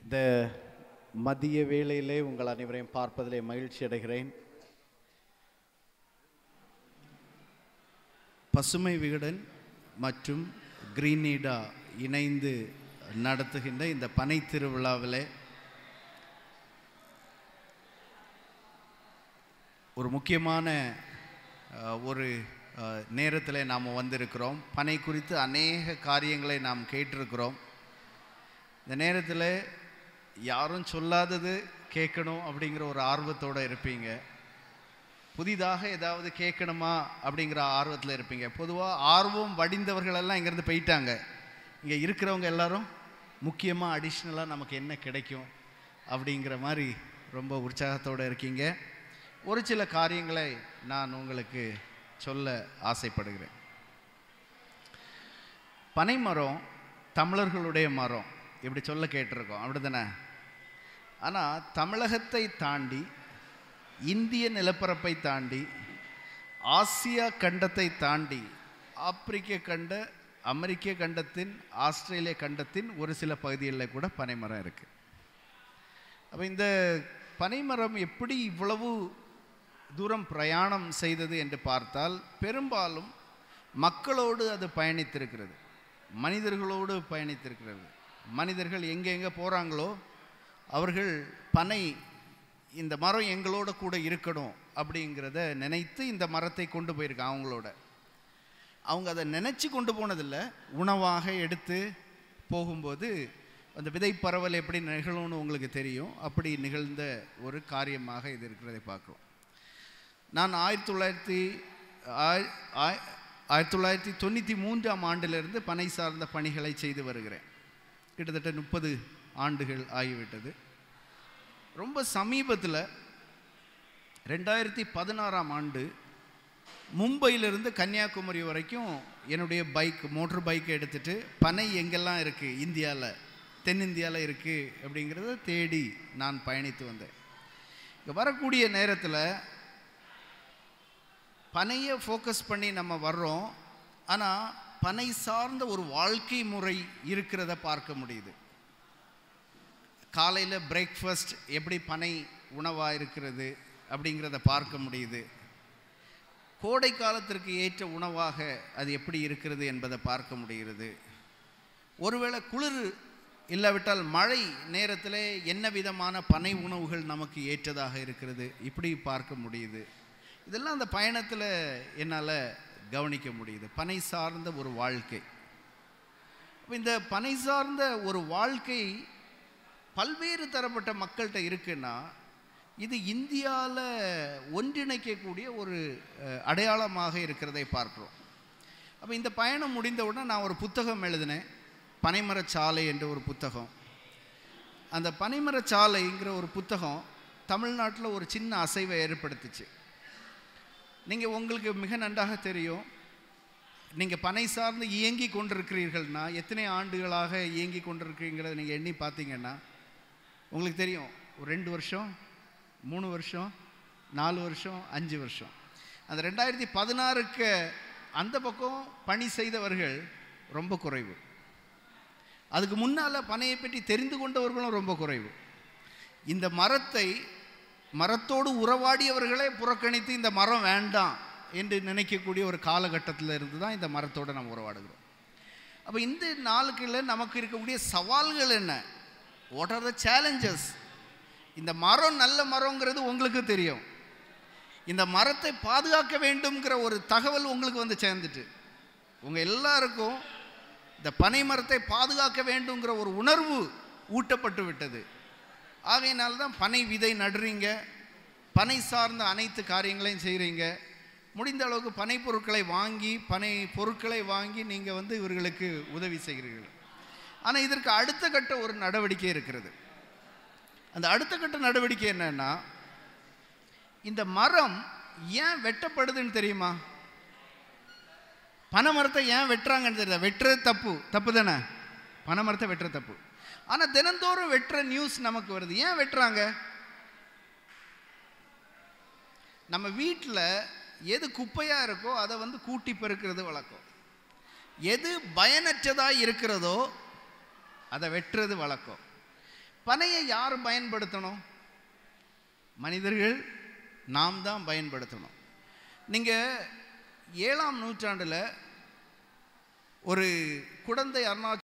இந்த மதிய வேளையிலே உங்கள் அனைவரையும் பார்ப்பதிலே மகிழ்ச்சி அடைகிறேன் பசுமை விகடன் மற்றும் கிரீனீடா இணைந்து நடத்துகின்ற இந்த பனை திருவிழாவிலே ஒரு முக்கியமான அஹ், ஒரு நேரத்தில் நாம் வந்திருக்கிறோம் பனை குறித்து அநேக காரியங்களை நாம் கேட்டிருக்கிறோம் இந்த நேரத்தில் யாரும் சொல்லாதது கேட்கணும் அப்படிங்கிற ஒரு ஆர்வத்தோடு இருப்பீங்க புதிதாக ஏதாவது கேட்கணுமா அப்படிங்கிற ஆர்வத்தில் இருப்பீங்க பொதுவாக ஆர்வம் வடிந்தவர்களெல்லாம் இங்கேருந்து போயிட்டாங்க இங்கே இருக்கிறவங்க எல்லாரும் முக்கியமாக அடிஷ்னலாக நமக்கு என்ன கிடைக்கும் அப்படிங்கிற மாதிரி ரொம்ப உற்சாகத்தோடு இருக்கீங்க ஒரு சில காரியங்களை நான் உங்களுக்கு சொல்ல ஆசைப்படுகிறேன் பனைமரம் தமிழர்களுடைய மரம் இப்படி சொல்ல கேட்டிருக்கோம் அப்படி தானே ஆனால் தமிழகத்தை தாண்டி இந்திய நிலப்பரப்பை தாண்டி ஆசியா கண்டத்தை தாண்டி ஆப்பிரிக்க கண்ட அமெரிக்க கண்டத்தின் ஆஸ்திரேலிய கண்டத்தின் ஒரு சில பகுதிகளில் கூட பனைமரம் இருக்குது அப்போ இந்த பனைமரம் எப்படி இவ்வளவு தூரம் பிரயாணம் செய்தது என்று பார்த்தால் பெரும்பாலும் மக்களோடு அது பயணித்திருக்கிறது மனிதர்களோடு பயணித்திருக்கிறது மனிதர்கள் எங்கே எங்கே போகிறாங்களோ அவர்கள் பனை இந்த மரம் எங்களோட கூட இருக்கணும் அப்படிங்கிறத நினைத்து இந்த மரத்தை கொண்டு போயிருக்காங்க அவங்களோட அவங்க அதை நினச்சி கொண்டு போனதில்லை உணவாக எடுத்து போகும்போது அந்த விதை பரவல் எப்படி நிகழும்னு உங்களுக்கு தெரியும் அப்படி நிகழ்ந்த ஒரு காரியமாக இது இருக்கிறதை பார்க்குறோம் நான் ஆயிரத்தி தொள்ளாயிரத்தி ஆய்- ஆய்- ஆயிரத்தி தொள்ளாயிரத்தி தொண்ணூற்றி மூன்றாம் ஆண்டிலிருந்து பனை சார்ந்த பணிகளை செய்து வருகிறேன் கிட்டத்தட்ட முப்பது ஆண்டுகள் ஆகிவிட்டது ரொம்ப சமீபத்தில் ரெண்டாயிரத்தி பதினாறாம் ஆண்டு மும்பையிலிருந்து கன்னியாகுமரி வரைக்கும் என்னுடைய பைக் மோட்டர் பைக்கை எடுத்துகிட்டு பனை எங்கெல்லாம் இருக்குது இந்தியாவில் தென்னிந்தியாவில் இருக்குது அப்படிங்கிறத தேடி நான் பயணித்து வந்தேன் இங்கே வரக்கூடிய நேரத்தில் பனையை ஃபோக்கஸ் பண்ணி நம்ம வர்றோம் ஆனால் பனை சார்ந்த ஒரு வாழ்க்கை முறை இருக்கிறத பார்க்க முடியுது காலையில் பிரேக்ஃபாஸ்ட் எப்படி பனை உணவாக இருக்கிறது அப்படிங்கிறத பார்க்க முடியுது கோடை காலத்திற்கு ஏற்ற உணவாக அது எப்படி இருக்கிறது என்பதை பார்க்க முடிகிறது ஒருவேளை குளிர் இல்லாவிட்டால் மழை நேரத்தில் என்ன விதமான பனை உணவுகள் நமக்கு ஏற்றதாக இருக்கிறது இப்படி பார்க்க முடியுது இதெல்லாம் அந்த பயணத்தில் என்னால் கவனிக்க முடியுது பனை சார்ந்த ஒரு வாழ்க்கை அப்ப இந்த பனை சார்ந்த ஒரு வாழ்க்கை பல்வேறு தரப்பட்ட மக்கள்கிட்ட இருக்குன்னா இது இந்தியாவில் ஒன்றிணைக்கக்கூடிய ஒரு அஹ், அடையாளமாக இருக்கிறதை பார்க்கிறோம் அப்போ இந்த பயணம் முடிந்தவுடன் நான் ஒரு புத்தகம் எழுதினேன் பனைமரச்சாலை என்ற ஒரு புத்தகம் அந்த பனைமரச்சாலைங்கிற ஒரு புத்தகம் தமிழ்நாட்டில் ஒரு சின்ன அசைவை ஏற்படுத்துச்சு நீங்கள் உங்களுக்கு மிக நன்றாக தெரியும் நீங்கள் பனை சார்ந்து இயங்கி கொண்டிருக்கிறீர்கள்னா எத்தனை ஆண்டுகளாக இயங்கி கொண்டிருக்கிறீங்கிறத நீங்கள் எண்ணி பார்த்தீங்கன்னா உங்களுக்கு தெரியும் ஒரு ரெண்டு வருஷம் மூணு வருஷம் நாலு வருஷம் அஞ்சு வருஷம் அந்த ரெண்டாயிரத்தி பதினாறுக்கு அந்த பக்கம் பணி செய்தவர்கள் ரொம்ப குறைவு அதுக்கு முன்னால் பனையை பற்றி தெரிந்து கொண்டவர்களும் ரொம்ப குறைவு இந்த மரத்தை மரத்தோடு உறவாடியவர்களே புறக்கணித்து இந்த மரம் வேண்டாம் என்று நினைக்கக்கூடிய ஒரு காலகட்டத்தில் இருந்து தான் இந்த மரத்தோடு நம்ம உறவாடுகிறோம் அப்போ இந்த நாளுக்குள்ள நமக்கு இருக்கக்கூடிய சவால்கள் என்ன வாட் ஆர் த சேலஞ்சஸ் இந்த மரம் நல்ல மரங்கிறது உங்களுக்கு தெரியும் இந்த மரத்தை பாதுகாக்க வேண்டும்ங்கிற ஒரு தகவல் உங்களுக்கு வந்து சேர்ந்துட்டு உங்கள் எல்லாருக்கும் இந்த பனை மரத்தை பாதுகாக்க வேண்டுங்கிற ஒரு உணர்வு ஊட்டப்பட்டு விட்டது ஆகையினால தான் பனை விதை நடுறீங்க பனை சார்ந்த அனைத்து காரியங்களையும் செய்கிறீங்க முடிந்த அளவுக்கு பனை பொருட்களை வாங்கி பனை பொருட்களை வாங்கி நீங்கள் வந்து இவர்களுக்கு உதவி செய்கிறீர்கள் ஆனால் இதற்கு அடுத்த கட்ட ஒரு நடவடிக்கை இருக்கிறது அந்த அடுத்த கட்ட நடவடிக்கை என்னன்னா இந்த மரம் ஏன் வெட்டப்படுதுன்னு தெரியுமா பனை மரத்தை ஏன் வெட்டுறாங்கன்னு தெரியல வெட்டுறது தப்பு தப்பு தானே பனை மரத்தை வெட்டுற தப்பு ஆனால் தினந்தோறும் வெட்டுற நியூஸ் நமக்கு வருது ஏன் வெட்டுறாங்க நம்ம வீட்டில் எது குப்பையாக இருக்கோ அதை வந்து கூட்டி பெருக்கிறது வழக்கம் எது பயனற்றதாக இருக்கிறதோ அதை வெட்டுறது வழக்கம் பனையை யார் பயன்படுத்தணும் மனிதர்கள் நாம் தான் பயன்படுத்தணும் நீங்கள் ஏழாம் நூற்றாண்டில் ஒரு குடந்தை அருணாச்சல